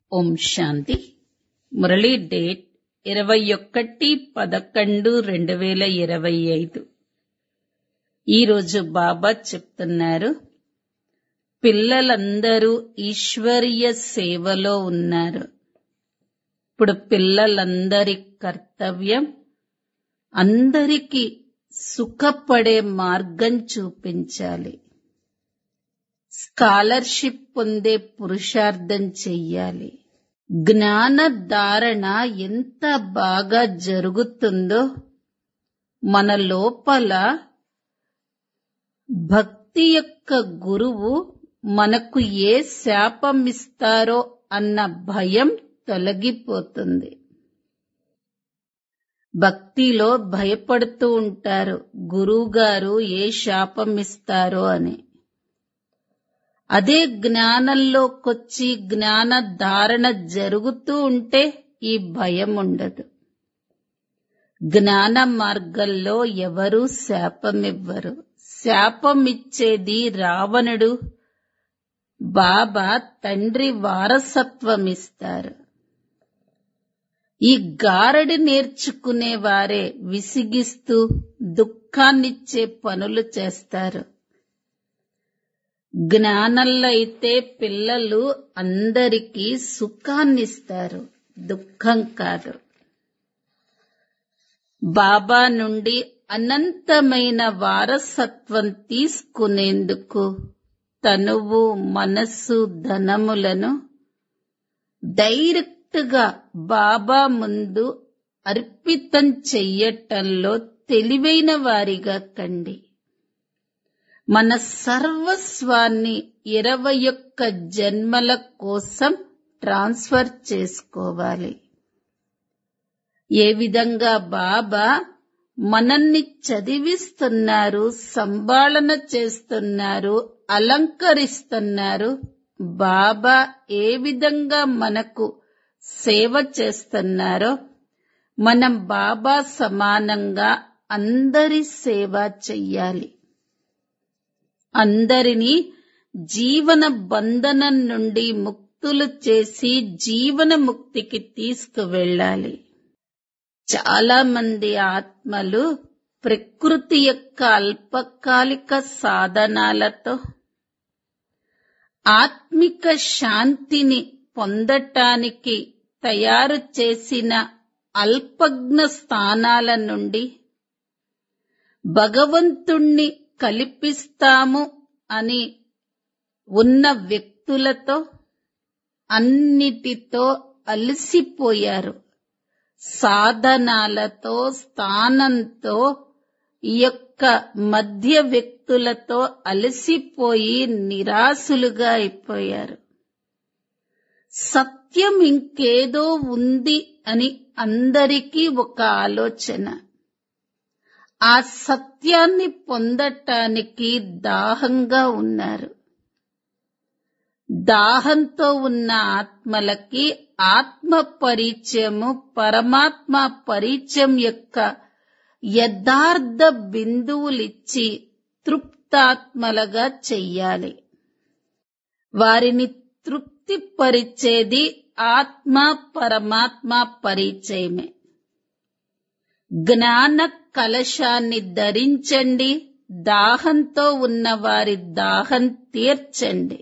ఓం శాంతి Murali date ఇరవై ఒకటి పదకొండు రెండు వేల ఇరవై ఐదు ఈరోజు బాబా చెప్తున్నారు పిల్లలందరూ ఈశ్వరీయ సేవలో ఉన్నారు ఇప్పుడు పిల్లలందరి కర్తవ్యం అందరికీ సుఖపడే మార్గం చూపించాలి స్కాలర్షిప్ పొందే పురుషార్థం చెయ్యాలి జ్ఞాన ధారణ ఎంత బాగా జరుగుతుందో మన లోపల భక్తి యొక్క గురువు మనకు ఏ శాపం ఇస్తారో అన్న భయం తొలగిపోతుంది భక్తిలో భయపడుతూ ఉంటారు గురువుగారు ఏ శాపం ఇస్తారో అని అదే జ్ఞానంలోకొచ్చి జ్ఞాన ధారణ జరుగుతూ ఉంటే ఈ భయం ఉండదు జ్ఞాన మార్గంలో ఎవరూ శాపమివ్వరు శాపం ఇచ్చేది రావణుడు బాబా తండ్రి వారసత్వం ఇస్తారు ఈ గారడి నేర్చుకునే వారే విసిగిస్తూ దుఃఖాన్నిచ్చే పనులు చేస్తారు జ్ఞానంలో అయితే పిల్లలు అందరికీ సుఖాన్నిస్తారు దుఃఖం కాదు బాబా నుండి అనంతమైన వారసత్వం తీసుకునేందుకు తనువు మనస్సు ధనములను డైరెక్ట్ గా బాబా ముందు అర్పితం చెయ్యటంలో తెలివైన వారిగా కండి మన సర్వస్వాన్ని ఇరవై ఒక్క జన్మల కోసం ట్రాన్స్ఫర్ చేసుకోవాలి ఏ విధంగా బాబా మనల్ని చదివిస్తున్నారు సంభాళన చేస్తున్నారు అలంకరిస్తున్నారు బాబా ఏ విధంగా మనకు సేవ చేస్తున్నారో మనం బాబా సమానంగా అందరి సేవ చెయ్యాలి అందరినీ జీవన బంధనం నుండి ముక్తులు చేసి జీవన ముక్తికి తీసుకువెళ్ళాలి చాలా మంది ఆత్మలు ప్రకృతి యొక్క అల్పకాలిక సాధనాలతో ఆత్మిక శాంతిని పొందటానికి తయారు చేసిన అల్పజ్ఞ స్థానాల నుండి భగవంతుణ్ణి కల్పిస్తాము అని ఉన్న వ్యక్తులతో అన్నిటితో అలసిపోయారు సాధనాలతో స్థానంతో ఈ యొక్క మధ్య వ్యక్తులతో అలసిపోయి నిరాశులుగా అయిపోయారు సత్యం ఇంకేదో ఉంది అని అందరికీ ఒక ఆలోచన ఆ సత్యాన్ని పొందటానికి దాహంగా ఉన్నారు దాహంతో ఉన్న ఆత్మలకి ఆత్మ పరిచయము పరమాత్మ పరిచయం యొక్క యథార్థ బిందువులిచ్చి తృప్తాత్మలుగా చెయ్యాలి వారిని తృప్తిపరిచేది ఆత్మ పరమాత్మ పరిచయమే జ్ఞాన కలశాన్ని ధరించండి దాహంతో ఉన్న వారి దాహం తీర్చండి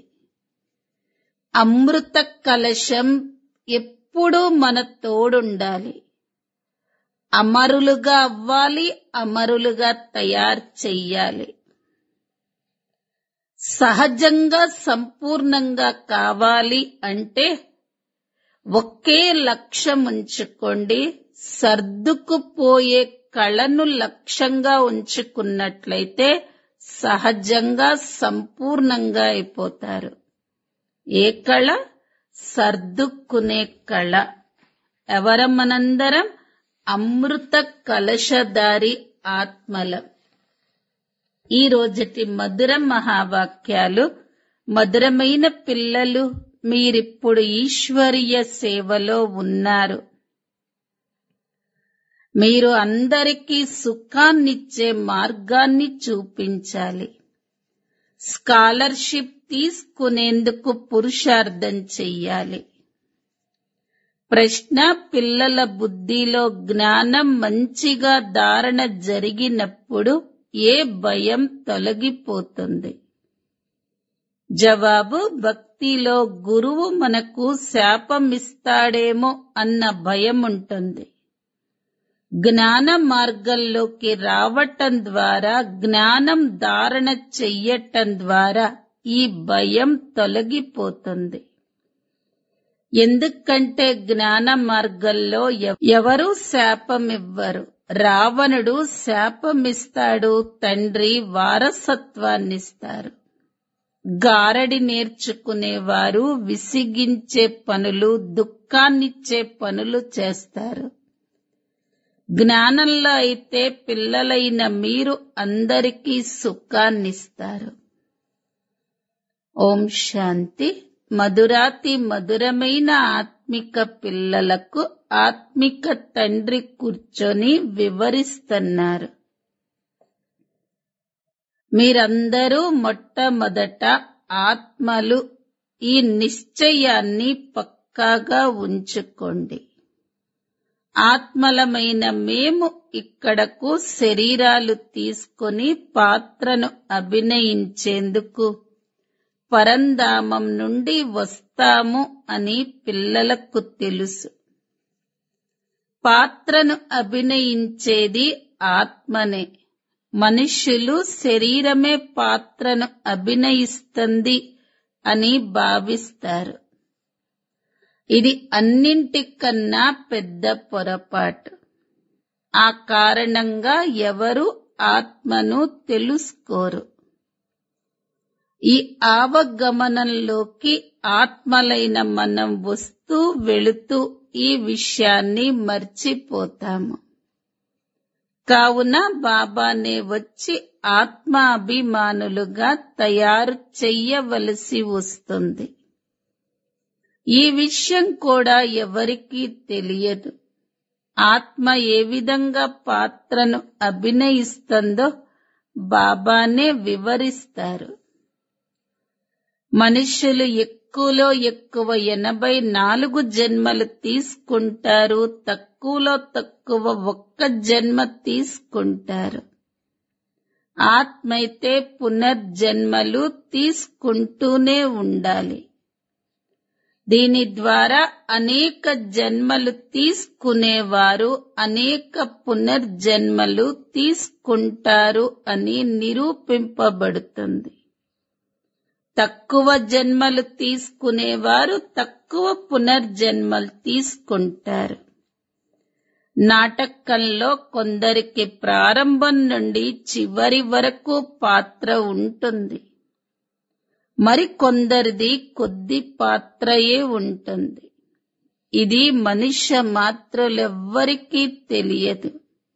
అమృత కలశం ఎప్పుడూ మన తోడుండాలి అమరులుగా అవ్వాలి అమరులుగా తయారు చెయ్యాలి సహజంగా సంపూర్ణంగా కావాలి అంటే ఒకే లక్ష్యం ఉంచుకోండి సర్దుకుపోయే కళను లక్ష్యంగా ఉంచుకున్నట్లయితే సహజంగా సంపూర్ణంగా అయిపోతారు ఏ కళ సర్దుకునే కళ ఎవరమనందరం అమృత కలశధారి ఆత్మలం ఈ రోజటి మధుర మహావాక్యాలు మధురమైన పిల్లలు మీరిప్పుడు ఈశ్వరీయ సేవలో ఉన్నారు మీరు అందరికీ సుఖాన్నిచ్చే మార్గాన్ని చూపించాలి స్కాలర్షిప్ తీసుకునేందుకు పురుషార్థం చెయ్యాలి ప్రశ్న పిల్లల బుద్ధిలో జ్ఞానం మంచిగా ధారణ జరిగినప్పుడు ఏ భయం తొలగిపోతుంది జవాబు భక్తిలో గురువు మనకు శాపమిస్తాడేమో అన్న భయం ఉంటుంది జ్ఞాన మార్గంలోకి రావటం ద్వారా జ్ఞానం ధారణ చెయ్యటం ద్వారా ఈ భయం తొలగిపోతుంది ఎందుకంటే జ్ఞాన మార్గంలో ఎవ- ఎవరూ శాపమివ్వరు రావణుడు శాపమిస్తాడు తండ్రి వారసత్వాన్నిస్తారు గారడి నేర్చుకునేవారు విసిగించే పనులు దుఃఖాన్నిచ్చే పనులు చేస్తారు జ్ఞానంలో అయితే పిల్లలైన మీరు అందరికీ సుఖాన్నిస్తారు ఓం శాంతి మధురాతి మధురమైన ఆత్మిక పిల్లలకు ఆత్మిక తండ్రి కూర్చొని వివరిస్తున్నారు మీరందరూ మొట్టమొదట ఆత్మలు ఈ నిశ్చయాన్ని పక్కాగా ఉంచుకోండి ఆత్మలమైన మేము ఇక్కడకు శరీరాలు తీసుకొని పాత్రను అభినయించేందుకు పరంధామం నుండి వస్తాము అని పిల్లలకు తెలుసు పాత్రను అభినయించేది ఆత్మనే మనుష్యులు శరీరమే పాత్రను అభినయిస్తుంది అని భావిస్తారు ఇది అన్నింటికన్నా పెద్ద పొరపాటు ఆ కారణంగా ఎవరు ఆత్మను తెలుసుకోరు ఈ ఆవగమనంలోకి ఆత్మలైన మనం వస్తూ వెళుతూ ఈ విషయాన్ని మర్చిపోతాము కావున బాబానే వచ్చి ఆత్మాభిమానులుగా తయారు చెయ్యవలసి వస్తుంది ఈ విషయం కూడా ఎవరికీ తెలియదు ఆత్మ ఏ విధంగా పాత్రను అభినయిస్తుందో బాబానే వివరిస్తారు మనుష్యులు ఎక్కువలో ఎక్కువ ఎనభై నాలుగు జన్మలు తీసుకుంటారు తక్కువలో తక్కువ ఒక్క జన్మ తీసుకుంటారు ఆత్మైతే పునర్జన్మలు తీసుకుంటూనే ఉండాలి దీని ద్వారా అనేక జన్మలు తీసుకునేవారు అనేక పునర్జన్మలు తీసుకుంటారు అని నిరూపింపబడుతుంది తక్కువ జన్మలు తీసుకునేవారు తక్కువ పునర్జన్మలు తీసుకుంటారు నాటకంలో కొందరికి ప్రారంభం నుండి చివరి వరకు పాత్ర ఉంటుంది మరి కొందరిది కొద్ది పాత్రయే ఉంటుంది ఇది మనుష్య మాత్రులెవ్వరికీ తెలియదు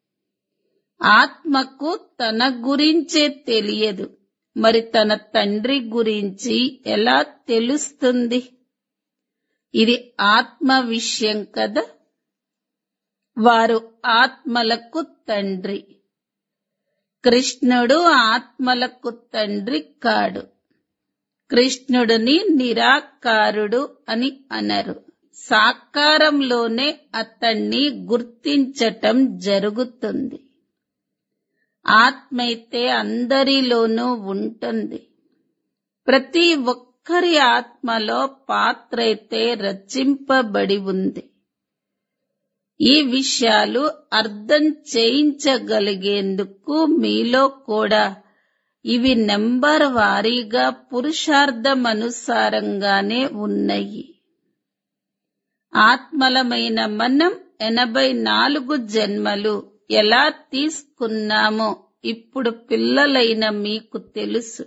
ఆత్మకు తన గురించే తెలియదు మరి తన తండ్రి గురించి ఎలా తెలుస్తుంది ఇది ఆత్మ విషయం కదా వారు ఆత్మలకు తండ్రి కృష్ణుడు ఆత్మలకు తండ్రి కాడు కృష్ణుడిని నిరాకారుడు అని అనరు సాకారంలోనే అతన్ని గుర్తించటం జరుగుతుంది ఆత్మైతే అందరిలోనూ ఉంటుంది ప్రతి ఒక్కరి ఆత్మలో పాత్ర అయితే రచింపబడి ఉంది ఈ విషయాలు అర్థం చేయించగలిగేందుకు మీలో కూడా ఇవి నెంబర్ వారీగా పురుషార్థమనుసారంగానే ఉన్నాయి ఆత్మలమైన మనం ఎనభై నాలుగు జన్మలు ఎలా తీసుకున్నామో ఇప్పుడు పిల్లలైన మీకు తెలుసు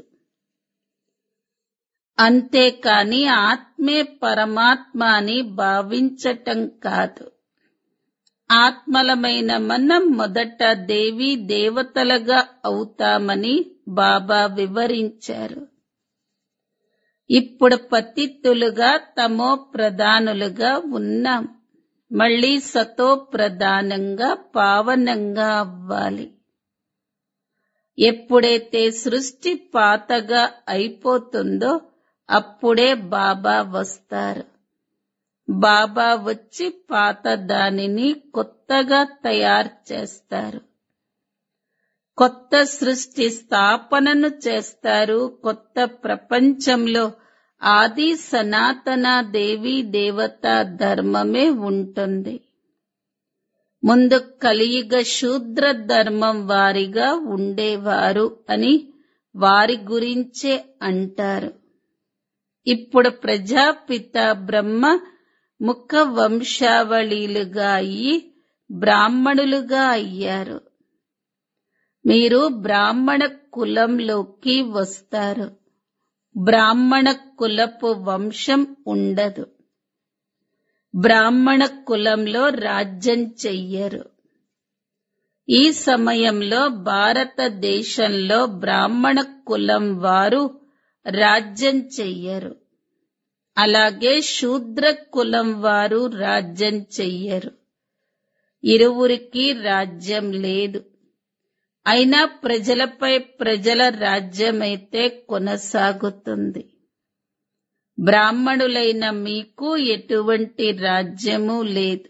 అంతేకాని ఆత్మే పరమాత్మ అని భావించటం కాదు ఆత్మలమైన మనం మొదట దేవి దేవతలుగా అవుతామని బాబా వివరించారు ఇప్పుడు పతిత్తులుగా తమో ప్రధానులుగా ఉన్నాం మళ్ళీ సతో ప్రధానంగా పావనంగా అవ్వాలి ఎప్పుడైతే సృష్టి పాతగా అయిపోతుందో అప్పుడే బాబా వస్తారు బాబా వచ్చి పాత దానిని కొత్తగా తయారు చేస్తారు కొత్త సృష్టి స్థాపనను చేస్తారు కొత్త ప్రపంచంలో ఆది సనాతన దేవి దేవత ధర్మమే ఉంటుంది ముందు కలియుగ శూద్ర ధర్మం వారిగా ఉండేవారు అని వారి గురించే అంటారు ఇప్పుడు ప్రజాపిత బ్రహ్మ ముఖ వంశావళీలుగా అయ్యి బ్రాహ్మణులుగా అయ్యారు మీరు బ్రాహ్మణ కులంలోకి వస్తారు బ్రాహ్మణ కులపు వంశం ఉండదు బ్రాహ్మణ కులంలో రాజ్యం చెయ్యరు ఈ సమయంలో భారతదేశంలో బ్రాహ్మణ కులం వారు రాజ్యం చెయ్యరు అలాగే శూద్ర కులం వారు రాజ్యం చెయ్యరు ఇరువురికి రాజ్యం లేదు అయినా ప్రజలపై ప్రజల రాజ్యమైతే కొనసాగుతుంది బ్రాహ్మణులైన మీకు ఎటువంటి రాజ్యము లేదు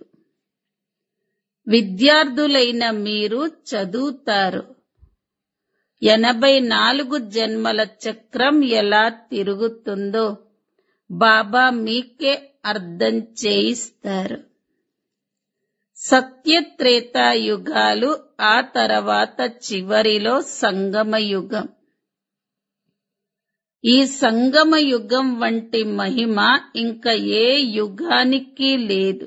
విద్యార్థులైన మీరు చదువుతారు ఎనభై నాలుగు జన్మల చక్రం ఎలా తిరుగుతుందో బాబా మీకే అర్థం చేయిస్తారు సత్యత్రేతాయుగాలు ఆ తర్వాత చివరిలో సంగమ యుగం ఈ సంగమ యుగం వంటి మహిమ ఇంకా ఏ యుగానికి లేదు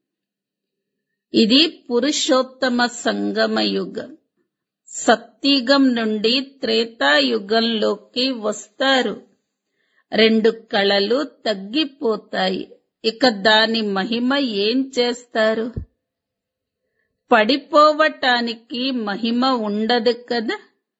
ఇది పురుషోత్తమ సంగమ యుగం సత్యుగం నుండి త్రేతాయుగంలోకి వస్తారు రెండు కళలు తగ్గిపోతాయి ఇక దాని మహిమ ఏం చేస్తారు పడిపోవటానికి మహిమ ఉండదు కదా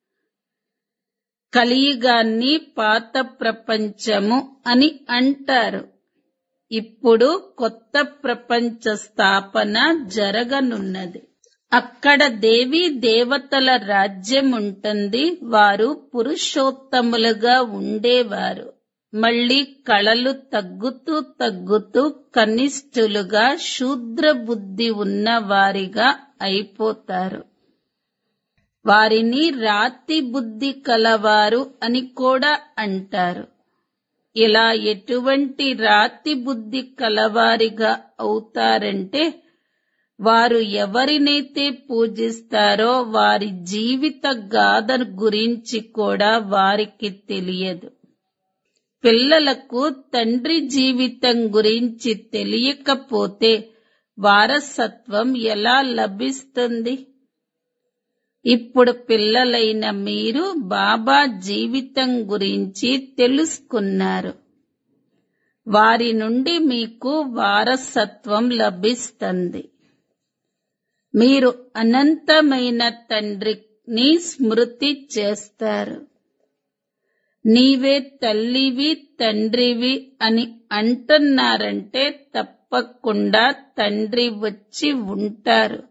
కలియుగాన్ని పాత ప్రపంచము అని అంటారు ఇప్పుడు కొత్త ప్రపంచ స్థాపన జరగనున్నది అక్కడ దేవీ దేవతల రాజ్యం ఉంటుంది వారు పురుషోత్తములుగా ఉండేవారు మళ్ళీ కళలు తగ్గుతూ తగ్గుతూ కనిష్ఠులుగా శూద్ర బుద్ధి ఉన్న వారిగా అయిపోతారు వారిని రాతి బుద్ధి కలవారు అని కూడా అంటారు ఇలా ఎటువంటి రాతి బుద్ధి కలవారిగా అవుతారంటే వారు ఎవరినైతే పూజిస్తారో వారి జీవిత గాథ గురించి కూడా వారికి తెలియదు పిల్లలకు తండ్రి జీవితం గురించి తెలియకపోతే వారసత్వం ఎలా లభిస్తుంది ఇప్పుడు పిల్లలైన మీరు బాబా జీవితం గురించి తెలుసుకున్నారు వారి నుండి మీకు వారసత్వం లభిస్తుంది మీరు అనంతమైన తండ్రిని స్మృతి చేస్తారు నీవే తల్లివి తండ్రివి అని అంటున్నారంటే తప్పకుండా తండ్రి వచ్చి ఉంటారు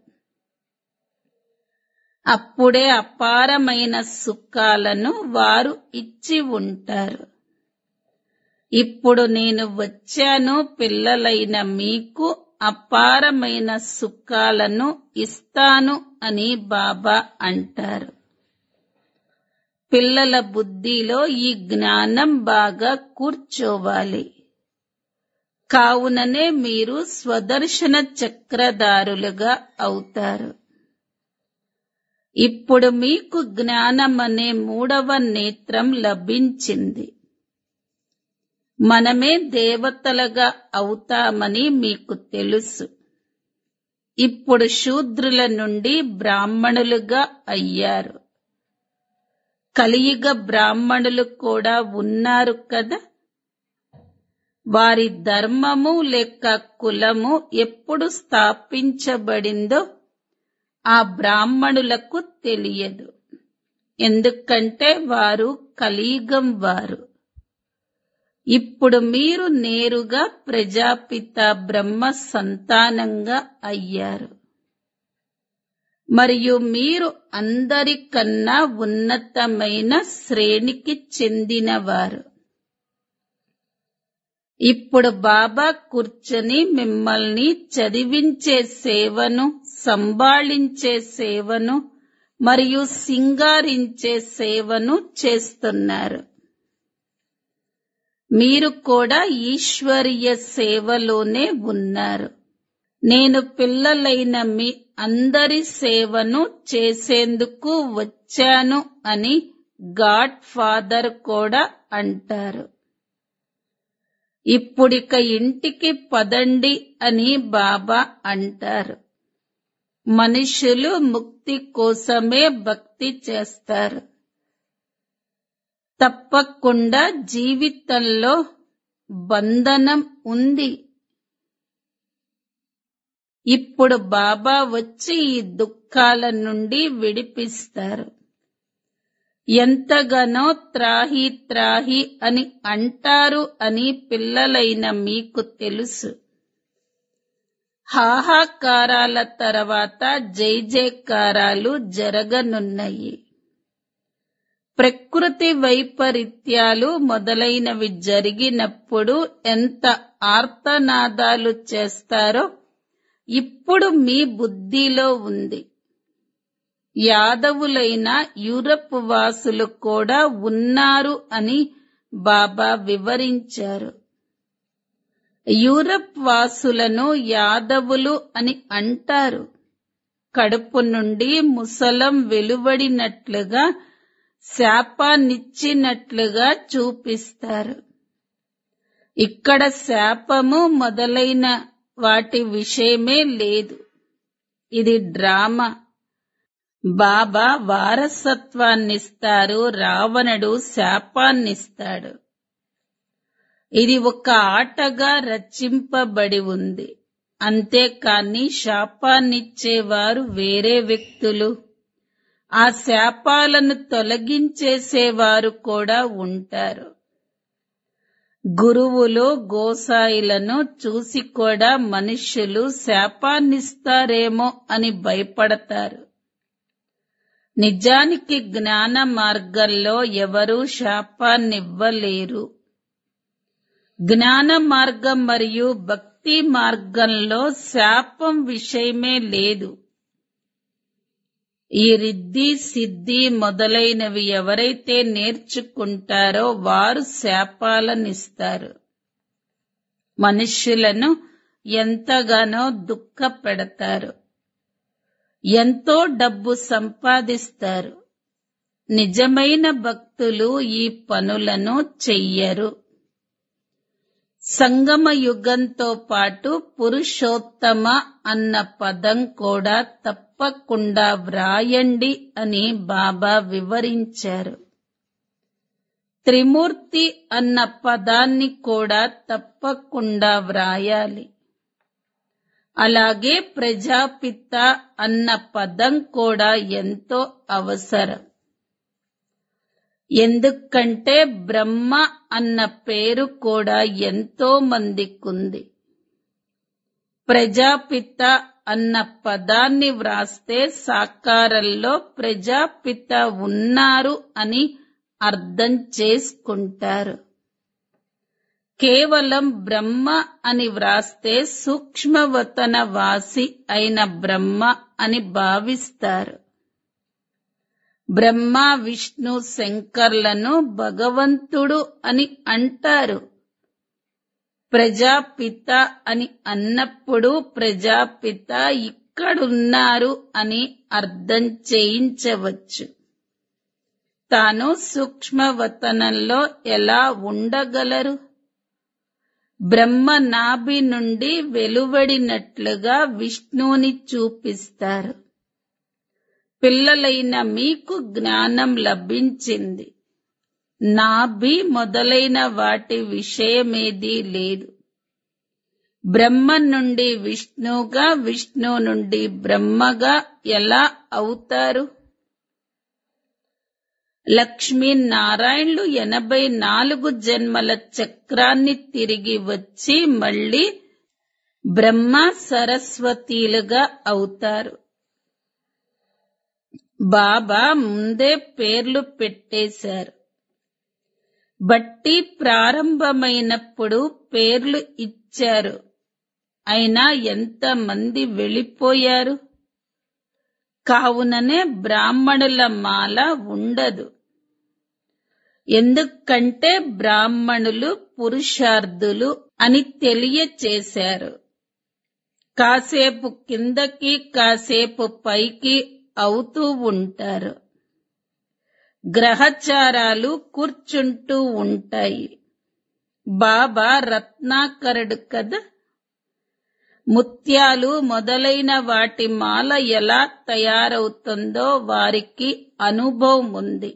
అప్పుడే అపారమైన సుఖాలను వారు ఇచ్చి ఉంటారు ఇప్పుడు నేను వచ్చాను పిల్లలైన మీకు అపారమైన సుఖాలను ఇస్తాను అని బాబా అంటారు పిల్లల బుద్ధిలో ఈ జ్ఞానం బాగా కూర్చోవాలి కావుననే మీరు స్వదర్శన చక్రధారులుగా అవుతారు ఇప్పుడు మీకు జ్ఞానం అనే మూడవ నేత్రం లభించింది మనమే దేవతలుగా అవుతామని మీకు తెలుసు ఇప్పుడు శూద్రుల నుండి బ్రాహ్మణులుగా అయ్యారు కలియుగ బ్రాహ్మణులు కూడా ఉన్నారు కదా వారి ధర్మము లేక కులము ఎప్పుడు స్థాపించబడిందో ఆ బ్రాహ్మణులకు తెలియదు ఎందుకంటే వారు కలియుగం వారు ఇప్పుడు మీరు నేరుగా ప్రజాపిత బ్రహ్మ సంతానంగా అయ్యారు మరియు మీరు అందరికన్నా ఉన్నతమైన శ్రేణికి చెందినవారు ఇప్పుడు బాబా కూర్చొని మిమ్మల్ని చదివించే సేవను సంభాళించే సేవను మరియు సింగారించే సేవను చేస్తున్నారు మీరు కూడా ఈశ్వరీయ సేవలోనే ఉన్నారు నేను పిల్లలైన మీ అందరి సేవను చేసేందుకు వచ్చాను అని గాడ్ ఫాదర్ కూడా అంటారు ఇప్పుడిక ఇంటికి పదండి అని బాబా అంటారు మనుషులు ముక్తి కోసమే భక్తి చేస్తారు తప్పకుండా జీవితంలో బంధనం ఉంది ఇప్పుడు బాబా వచ్చి ఈ దుఃఖాల నుండి విడిపిస్తారు ఎంతగానో త్రాహి త్రాహి అని అంటారు అని పిల్లలైన మీకు తెలుసు హాహాకారాల తర్వాత జై జయకారాలు జరగనున్నాయి ప్రకృతి వైపరీత్యాలు మొదలైనవి జరిగినప్పుడు ఎంత ఆర్తనాదాలు చేస్తారో ఇప్పుడు మీ బుద్ధిలో ఉంది యాదవులైన యూరప్ వాసులు కూడా ఉన్నారు అని బాబా వివరించారు యూరప్ వాసులను యాదవులు అని అంటారు కడుపు నుండి ముసలం వెలువడినట్లుగా శాపాన్నిచ్చినట్లుగా చూపిస్తారు ఇక్కడ శాపము మొదలైన వాటి విషయమే లేదు ఇది డ్రామా బాబా వారసత్వాన్నిస్తారు రావణుడు శాపాన్నిస్తాడు ఇది ఒక ఆటగా రచింపబడి ఉంది అంతేకాని శాపాన్నిచ్చేవారు వేరే వ్యక్తులు ఆ శాపాలను తొలగించేసేవారు కూడా ఉంటారు గురువులు గోసాయిలను చూసి కూడా మనుష్యులు శాపాన్నిస్తారేమో అని భయపడతారు నిజానికి జ్ఞాన మార్గంలో ఎవరూ శాపాన్నివ్వలేరు జ్ఞాన మార్గం మరియు భక్తి మార్గంలో శాపం విషయమే లేదు ఈ రిద్ధి సిద్ధి మొదలైనవి ఎవరైతే నేర్చుకుంటారో వారు శాపాలనిస్తారు మనుష్యులను ఎంతగానో దుఃఖ పెడతారు ఎంతో డబ్బు సంపాదిస్తారు నిజమైన భక్తులు ఈ పనులను చెయ్యరు సంగమ యుగంతో పాటు పురుషోత్తమ అన్న పదం కూడా తప్పకుండా వ్రాయండి అని బాబా వివరించారు త్రిమూర్తి అన్న పదాన్ని కూడా తప్పకుండా వ్రాయాలి అలాగే ప్రజాపిత అన్న పదం కూడా ఎంతో అవసరం ఎందుకంటే బ్రహ్మ అన్న పేరు కూడా ఎంతో మందికుంది ప్రజాపిత అన్న పదాన్ని వ్రాస్తే సాకారంలో ప్రజాపిత ఉన్నారు అని అర్థం చేసుకుంటారు కేవలం బ్రహ్మ అని వ్రాస్తే సూక్ష్మవతన వాసి అయిన బ్రహ్మ అని భావిస్తారు బ్రహ్మ విష్ణు శంకర్లను భగవంతుడు అని అంటారు ప్రజాపిత అని అన్నప్పుడు ప్రజాపిత ఇక్కడున్నారు అని అర్థం చేయించవచ్చు తాను సూక్ష్మవతనంలో ఎలా ఉండగలరు బ్రహ్మ నాభి నుండి వెలువడినట్లుగా విష్ణువుని చూపిస్తారు పిల్లలైన మీకు జ్ఞానం లభించింది నాభి మొదలైన వాటి విషయమేదీ లేదు బ్రహ్మ నుండి విష్ణుగా విష్ణు నుండి బ్రహ్మగా ఎలా అవుతారు లక్ష్మీనారాయణులు ఎనభై నాలుగు జన్మల చక్రాన్ని తిరిగి వచ్చి మళ్ళీ బ్రహ్మ సరస్వతీలుగా అవుతారు బాబా ముందే పేర్లు పెట్టేశారు బట్టి ప్రారంభమైనప్పుడు పేర్లు ఇచ్చారు అయినా ఎంతమంది వెళ్ళిపోయారు కావుననే బ్రాహ్మణుల మాల ఉండదు ఎందుకంటే బ్రాహ్మణులు పురుషార్థులు అని తెలియచేశారు కాసేపు కిందకి కాసేపు పైకి అవుతూ ఉంటారు గ్రహచారాలు కూర్చుంటూ ఉంటాయి బాబా రత్నాకరుడు కదా ముత్యాలు మొదలైన వాటి మాల ఎలా తయారవుతుందో వారికి అనుభవం ఉంది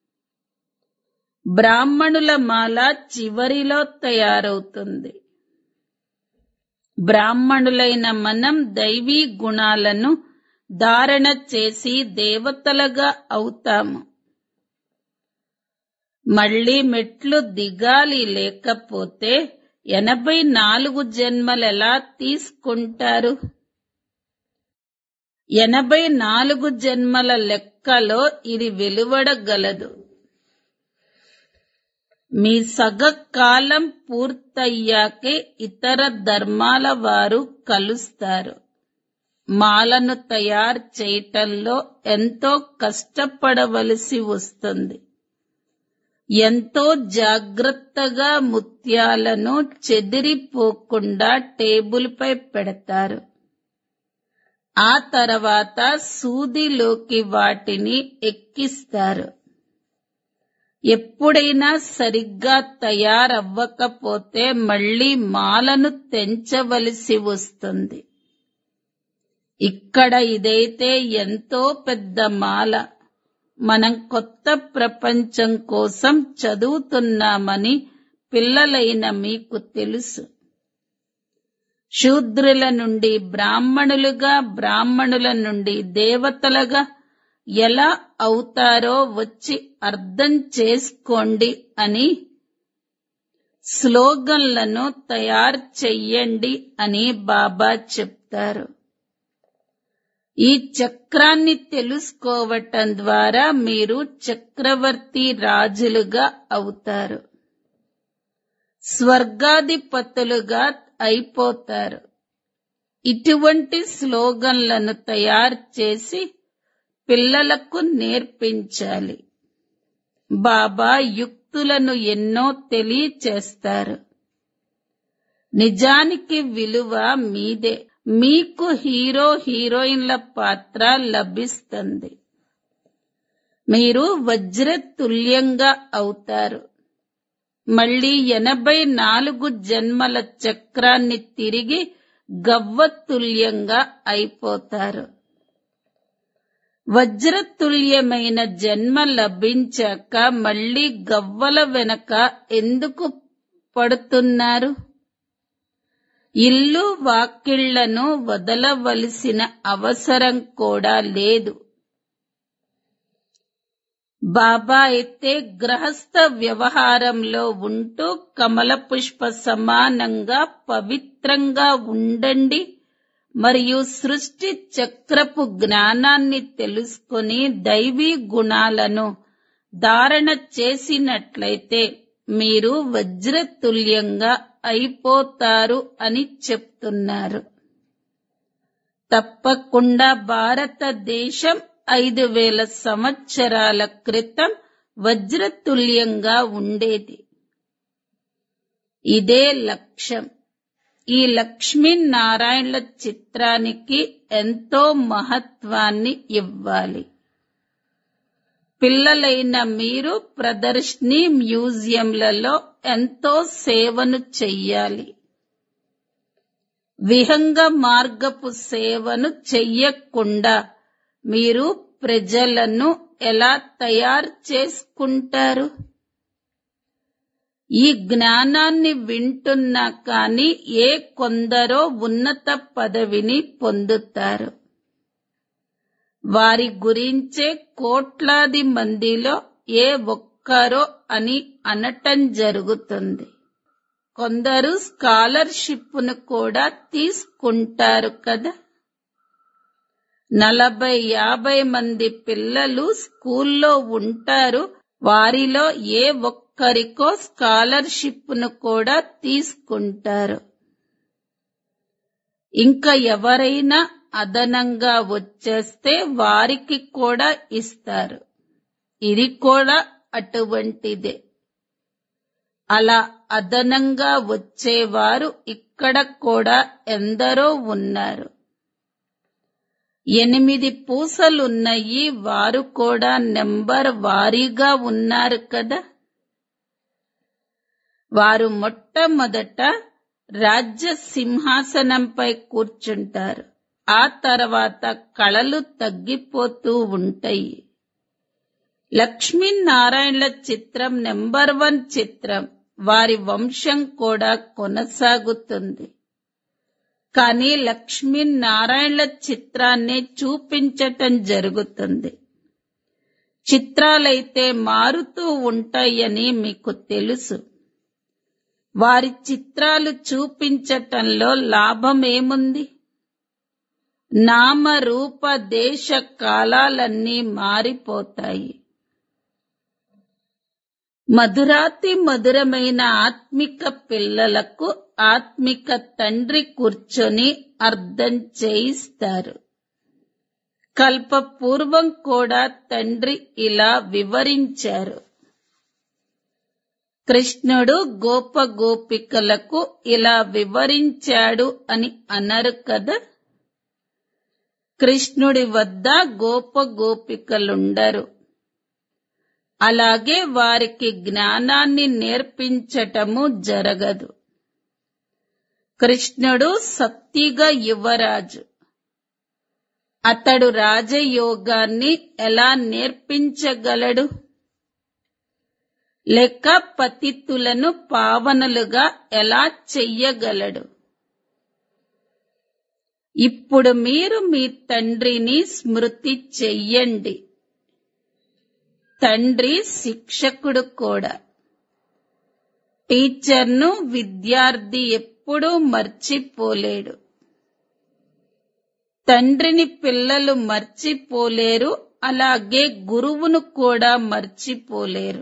బ్రాహ్మణుల మాల చివరిలో తయారవుతుంది బ్రాహ్మణులైన మనం దైవీ గుణాలను ధారణ చేసి దేవతలుగా అవుతాము మళ్ళీ మెట్లు దిగాలి లేకపోతే ఎనభై నాలుగు జన్మలెలా తీసుకుంటారు ఎనభై నాలుగు జన్మల లెక్కలో ఇది వెలువడగలదు మీ సగకాలం పూర్తయ్యాకే ఇతర ధర్మాల వారు కలుస్తారు మాలను తయారు చేయటంలో ఎంతో కష్టపడవలసి వస్తుంది ఎంతో జాగ్రత్తగా ముత్యాలను చెదిరిపోకుండా టేబుల్పై పెడతారు ఆ తర్వాత సూదిలోకి వాటిని ఎక్కిస్తారు ఎప్పుడైనా సరిగ్గా తయారవ్వకపోతే మళ్ళీ మాలను తెంచవలసి వస్తుంది ఇక్కడ ఇదైతే ఎంతో పెద్ద మాల మనం కొత్త ప్రపంచం కోసం చదువుతున్నామని పిల్లలైన మీకు తెలుసు శూద్రుల నుండి బ్రాహ్మణులుగా బ్రాహ్మణుల నుండి దేవతలుగా ఎలా అవుతారో వచ్చి అర్థం చేసుకోండి అని స్లోగన్లను తయారు చెయ్యండి అని బాబా చెప్తారు ఈ చక్రాన్ని తెలుసుకోవటం ద్వారా మీరు చక్రవర్తి రాజులుగా అవుతారు స్వర్గాధిపతులుగా అయిపోతారు ఇటువంటి స్లోగన్లను తయారు చేసి పిల్లలకు నేర్పించాలి బాబా యుక్తులను ఎన్నో తెలియచేస్తారు నిజానికి విలువ మీదే మీకు హీరో హీరోయిన్ల పాత్ర లభిస్తుంది మీరు వజ్రతుల్యంగా అవుతారు మళ్ళీ ఎనభై నాలుగు జన్మల చక్రాన్ని తిరిగి గవ్వతుల్యంగా అయిపోతారు వజ్రతుల్యమైన జన్మ లభించాక మళ్ళీ గవ్వల వెనక ఎందుకు పడుతున్నారు ఇల్లు వాకిళ్లను వదలవలసిన అవసరం కూడా లేదు బాబా అయితే గ్రహస్థ వ్యవహారంలో ఉంటూ కమల పుష్ప సమానంగా పవిత్రంగా ఉండండి మరియు సృష్టి చక్రపు జ్ఞానాన్ని తెలుసుకొని దైవీ గుణాలను ధారణ చేసినట్లయితే మీరు వజ్రతుల్యంగా అయిపోతారు అని చెప్తున్నారు తప్పకుండా భారతదేశం ఐదు వేల సంవత్సరాల క్రితం వజ్రతుల్యంగా ఉండేది ఇదే లక్ష్యం ఈ లక్ష్మీనారాయణల చిత్రానికి ఎంతో మహత్వాన్ని ఇవ్వాలి పిల్లలైన మీరు ప్రదర్శని మ్యూజియంలలో ఎంతో సేవను చెయ్యాలి విహంగ మార్గపు సేవను చెయ్యకుండా మీరు ప్రజలను ఎలా తయారు చేసుకుంటారు ఈ జ్ఞానాన్ని వింటున్నా కానీ ఏ కొందరో ఉన్నత పదవిని పొందుతారు వారి గురించే కోట్లాది మందిలో ఏ ఒక్కరో అని అనటం జరుగుతుంది కొందరు స్కాలర్షిప్ను కూడా తీసుకుంటారు కదా నలభై యాభై మంది పిల్లలు స్కూల్లో ఉంటారు వారిలో ఏ ఒక్క ఒక్కొక్కరికో స్కాలర్షిప్ ను కూడా తీసుకుంటారు ఇంకా ఎవరైనా అదనంగా వచ్చేస్తే వారికి కూడా ఇస్తారు ఇది కూడా అటువంటిదే అలా అదనంగా వచ్చేవారు ఇక్కడ కూడా ఎందరో ఉన్నారు ఎనిమిది పూసలున్నాయి వారు కూడా నెంబర్ వారీగా ఉన్నారు కదా వారు మొట్టమొదట రాజ్య సింహాసనంపై కూర్చుంటారు ఆ తర్వాత కళలు తగ్గిపోతూ ఉంటాయి లక్ష్మీనారాయణల చిత్రం నెంబర్ వన్ చిత్రం వారి వంశం కూడా కొనసాగుతుంది కానీ లక్ష్మీనారాయణల చిత్రాన్ని చూపించటం జరుగుతుంది చిత్రాలైతే మారుతూ ఉంటాయని మీకు తెలుసు వారి చిత్రాలు చూపించటంలో లాభమేముంది నామ రూప దేశ కాలాలన్నీ మారిపోతాయి మధురాతి మధురమైన ఆత్మిక పిల్లలకు ఆత్మిక తండ్రి కూర్చొని అర్థం చేయిస్తారు కల్పపూర్వం కూడా తండ్రి ఇలా వివరించారు కృష్ణుడు గోప గోపికలకు ఇలా వివరించాడు అని అనరు కదా కృష్ణుడి వద్ద గోప గోపికలుండరు అలాగే వారికి జ్ఞానాన్ని నేర్పించటము జరగదు కృష్ణుడు సత్తిగా యువరాజు అతడు రాజయోగాన్ని ఎలా నేర్పించగలడు లేక పతితులను పావనలుగా ఎలా చెయ్యగలడు ఇప్పుడు మీరు మీ తండ్రిని స్మృతి చెయ్యండి తండ్రి శిక్షకుడు కూడా టీచర్ను విద్యార్థి ఎప్పుడూ మర్చిపోలేడు తండ్రిని పిల్లలు మర్చిపోలేరు అలాగే గురువును కూడా మర్చిపోలేరు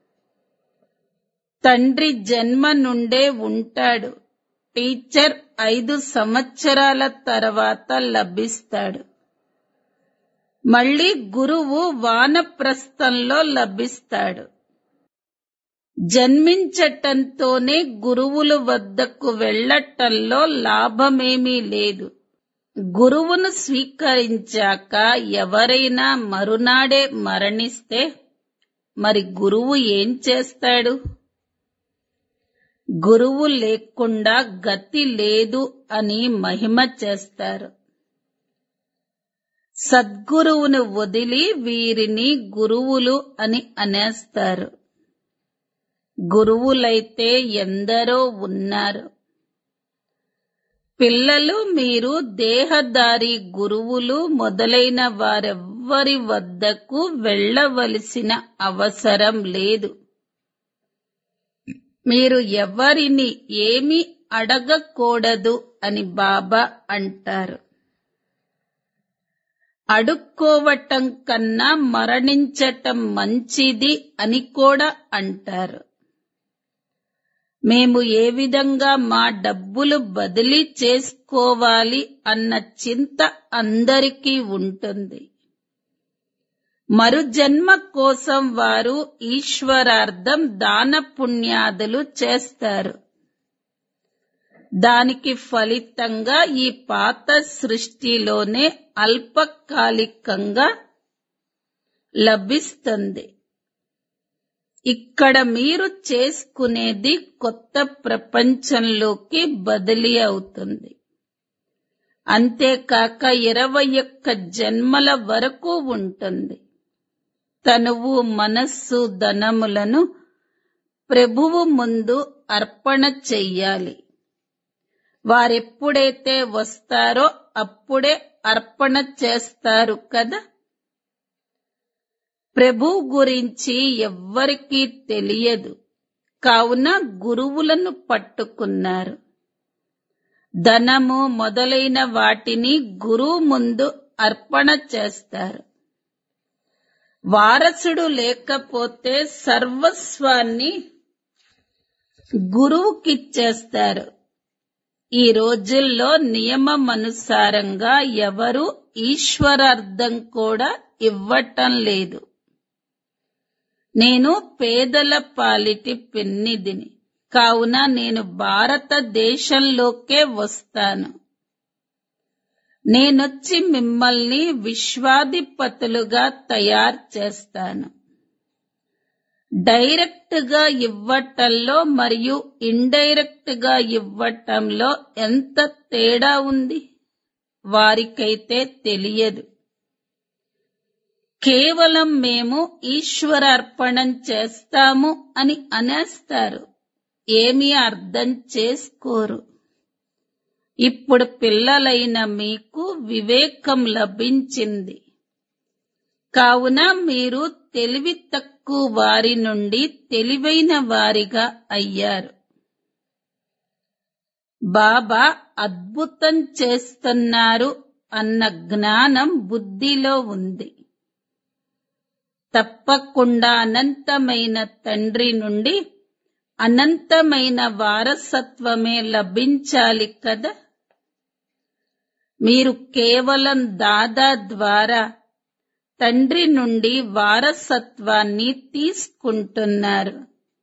తండ్రి జన్మ నుండే ఉంటాడు టీచర్ ఐదు సంవత్సరాల తర్వాత లభిస్తాడు మళ్ళీ గురువు వానప్రస్థంలో లభిస్తాడు జన్మించటంతోనే గురువుల వద్దకు వెళ్లటంలో లాభమేమీ లేదు గురువును స్వీకరించాక ఎవరైనా మరునాడే మరణిస్తే మరి గురువు ఏం చేస్తాడు గురువు లేకుండా గతి లేదు అని మహిమ చేస్తారు సద్గురువును వదిలి వీరిని గురువులు అని అనేస్తారు గురువులైతే ఎందరో ఉన్నారు పిల్లలు మీరు దేహదారి గురువులు మొదలైన వారెవ్వరి వద్దకు వెళ్ళవలసిన అవసరం లేదు మీరు ఎవరిని ఏమి అడగకూడదు అని బాబా అంటారు అడుక్కోవటం కన్నా మరణించటం మంచిది అని కూడా అంటారు మేము ఏ విధంగా మా డబ్బులు బదిలీ చేసుకోవాలి అన్న చింత అందరికీ ఉంటుంది మరుజన్మ కోసం వారు ఈశ్వరార్థం దాన పుణ్యాదులు చేస్తారు దానికి ఫలితంగా ఈ పాత సృష్టిలోనే అల్పకాలికంగా లభిస్తుంది ఇక్కడ మీరు చేసుకునేది కొత్త ప్రపంచంలోకి బదిలీ అవుతుంది అంతేకాక ఇరవై ఒక్క జన్మల వరకు ఉంటుంది తనువు మనస్సు ధనములను ప్రభువు ముందు అర్పణ చెయ్యాలి వారెప్పుడైతే వస్తారో అప్పుడే అర్పణ చేస్తారు కదా ప్రభు గురించి ఎవ్వరికీ తెలియదు కావున గురువులను పట్టుకున్నారు ధనము మొదలైన వాటిని గురువు ముందు అర్పణ చేస్తారు వారసుడు లేకపోతే సర్వస్వాన్ని గురువుకిచ్చేస్తారు ఈ రోజుల్లో నియమం అనుసారంగా ఎవరు ఈశ్వరార్థం కూడా ఇవ్వటం లేదు నేను పేదల పాలిటి పెన్నిదిని కావున నేను భారతదేశంలోకే వస్తాను నేనొచ్చి మిమ్మల్ని విశ్వాధిపతులుగా తయారు చేస్తాను డైరెక్ట్ గా ఇవ్వటంలో మరియు ఇండైరెక్ట్ గా ఇవ్వటంలో ఎంత తేడా ఉంది వారికైతే తెలియదు కేవలం మేము ఈశ్వరార్పణం చేస్తాము అని అనేస్తారు ఏమీ అర్థం చేసుకోరు ఇప్పుడు పిల్లలైన మీకు వివేకం లభించింది కావున మీరు తెలివి తక్కువ వారి నుండి తెలివైన వారిగా అయ్యారు బాబా అద్భుతం చేస్తున్నారు అన్న జ్ఞానం బుద్ధిలో ఉంది తప్పకుండా అనంతమైన తండ్రి నుండి అనంతమైన వారసత్వమే లభించాలి కదా మీరు కేవలం దాదా ద్వారా తండ్రి నుండి వారసత్వాన్ని తీసుకుంటున్నారు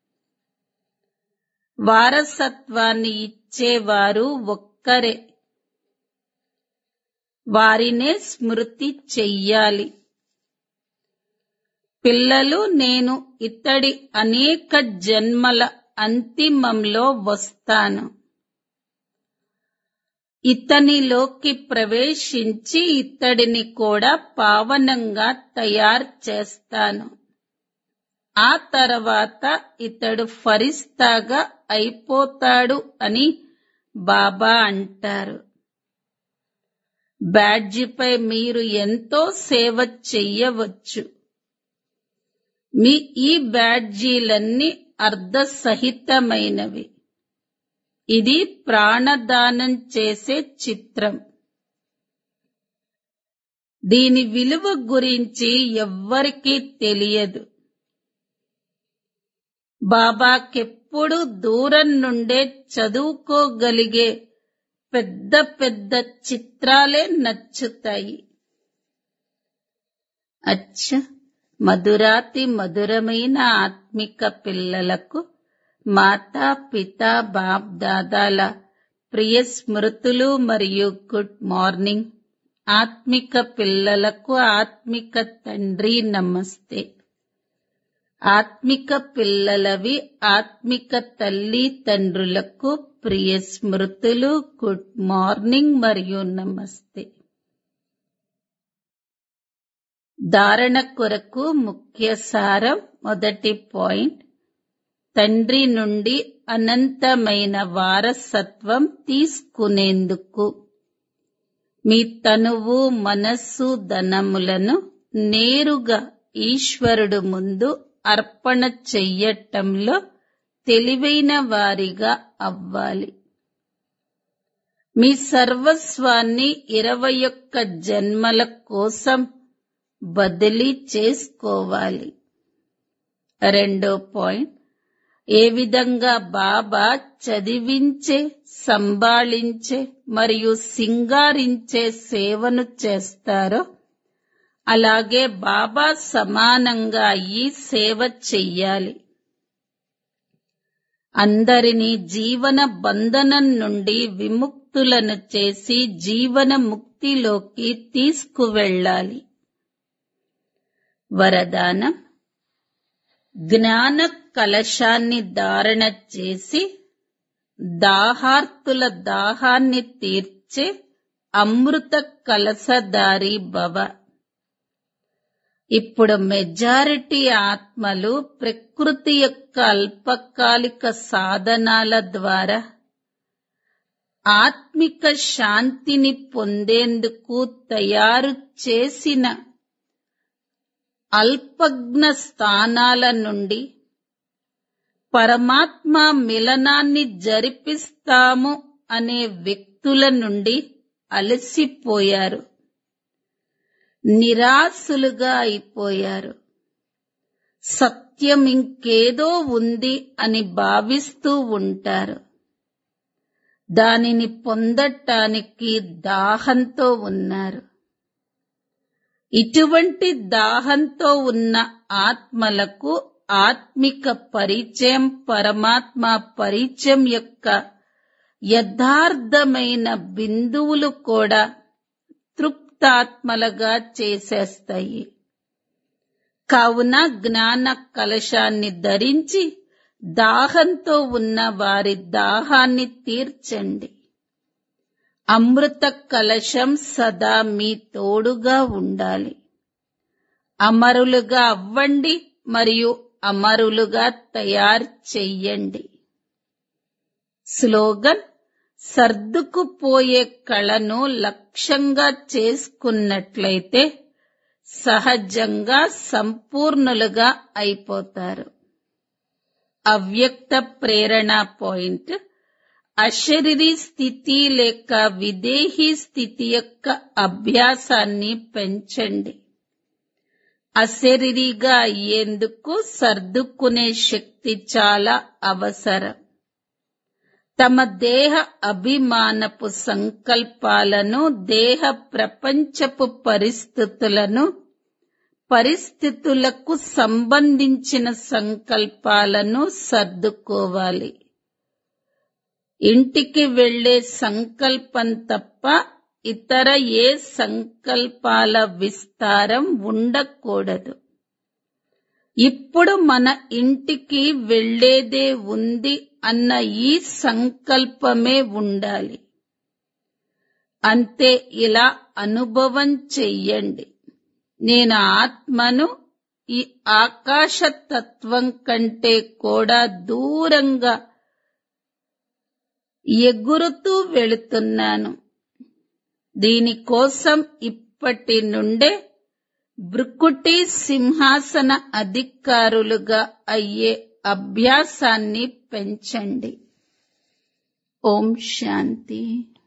వారసత్వాన్ని ఇచ్చేవారు ఒక్కరే వారినే స్మృతి చెయ్యాలి పిల్లలు నేను ఇతడి అనేక జన్మల అంతిమంలో వస్తాను ఇతనిలోకి ప్రవేశించి ఇతడిని కూడా పావనంగా తయారు చేస్తాను ఆ తర్వాత ఇతడు ఫరిస్తాగా అయిపోతాడు అని బాబా అంటారు బ్యాడ్జిపై మీరు ఎంతో సేవ చెయ్యవచ్చు మీ ఈ బ్యాడ్జీలన్నీ అర్ధసహితమైనవి ఇది ప్రాణదానం చేసే చిత్రం దీని విలువ గురించి ఎవ్వరికీ తెలియదు బాబాకెప్పుడు దూరం నుండే చదువుకోగలిగే పెద్ద పెద్ద చిత్రాలే నచ్చుతాయి అచ్చ మధురాతి మధురమైన ఆత్మిక పిల్లలకు మాతా పిత బాప్ దాదాల ప్రియ స్మృతులు మరియు గుడ్ మార్నింగ్ ఆత్మిక పిల్లలకు ఆత్మిక తండ్రి నమస్తే ఆత్మిక పిల్లలవి ఆత్మిక తల్లి తండ్రులకు ప్రియ స్మృతులు గుడ్ మార్నింగ్ మరియు నమస్తే ధారణ కొరకు ముఖ్య సారం మొదటి పాయింట్ తండ్రి నుండి అనంతమైన వారసత్వం తీసుకునేందుకు మీ తనువు మనస్సు ధనములను నేరుగా ఈశ్వరుడు ముందు అర్పణ చెయ్యటంలో తెలివైన వారిగా అవ్వాలి మీ సర్వస్వాన్ని ఇరవై ఒక్క జన్మల కోసం బదిలీ చేసుకోవాలి రెండో పాయింట్ ఏ విధంగా బాబా చదివించే సంభాళించే మరియు సింగారించే సేవను చేస్తారో అలాగే బాబా సమానంగా ఈ సేవ చెయ్యాలి అందరినీ జీవన బంధనం నుండి విముక్తులను చేసి జీవన ముక్తిలోకి తీసుకువెళ్ళాలి వరదానం జ్ఞాన కలశాన్ని ధారణ చేసి దాహార్తుల దాహాన్ని తీర్చే అమృత కలసదారి భవ ఇప్పుడు మెజారిటీ ఆత్మలు ప్రకృతి యొక్క అల్పకాలిక సాధనాల ద్వారా ఆత్మిక శాంతిని పొందేందుకు తయారు చేసిన అల్పజ్ఞ స్థానాల నుండి పరమాత్మ మిలనాన్ని జరిపిస్తాము అనే వ్యక్తుల నుండి అలసిపోయారు నిరాశులుగా అయిపోయారు సత్యం ఇంకేదో ఉంది అని భావిస్తూ ఉంటారు దానిని పొందటానికి దాహంతో ఉన్నారు ఇటువంటి దాహంతో ఉన్న ఆత్మలకు ఆత్మిక పరిచయం పరమాత్మ పరిచయం యొక్క యథార్థమైన బిందువులు కూడా తృప్తాత్మలుగా చేసేస్తాయి కావున జ్ఞాన కలశాన్ని ధరించి దాహంతో ఉన్న వారి దాహాన్ని తీర్చండి అమృత కలశం సదా మీ తోడుగా ఉండాలి అమరులుగా అవ్వండి మరియు అమరులుగా తయారు చెయ్యండి స్లోగన్ సర్దుకుపోయే కళను లక్ష్యంగా చేసుకున్నట్లయితే సహజంగా సంపూర్ణులుగా అయిపోతారు అవ్యక్త ప్రేరణ పాయింట్ అశరీరి స్థితి లేక విదేహీ స్థితి యొక్క అభ్యాసాన్ని పెంచండి అశరీరిగా అయ్యేందుకు సర్దుకునే శక్తి చాలా అవసరం తమ దేహ అభిమానపు సంకల్పాలను దేహ ప్రపంచపు పరిస్థితులను పరిస్థితులకు సంబంధించిన సంకల్పాలను సర్దుకోవాలి ఇంటికి వెళ్లే సంకల్పం తప్ప ఇతర ఏ సంకల్పాల విస్తారం ఉండకూడదు ఇప్పుడు మన ఇంటికి వెళ్లేదే ఉంది అన్న ఈ సంకల్పమే ఉండాలి అంతే ఇలా అనుభవం చెయ్యండి నేను ఆత్మను ఈ ఆకాశ తత్వం కంటే కూడా దూరంగా ఎగురుతూ వెళుతున్నాను దీనికోసం ఇప్పటి నుండే భృకుటి సింహాసన అధికారులుగా అయ్యే అభ్యాసాన్ని పెంచండి ఓం శాంతి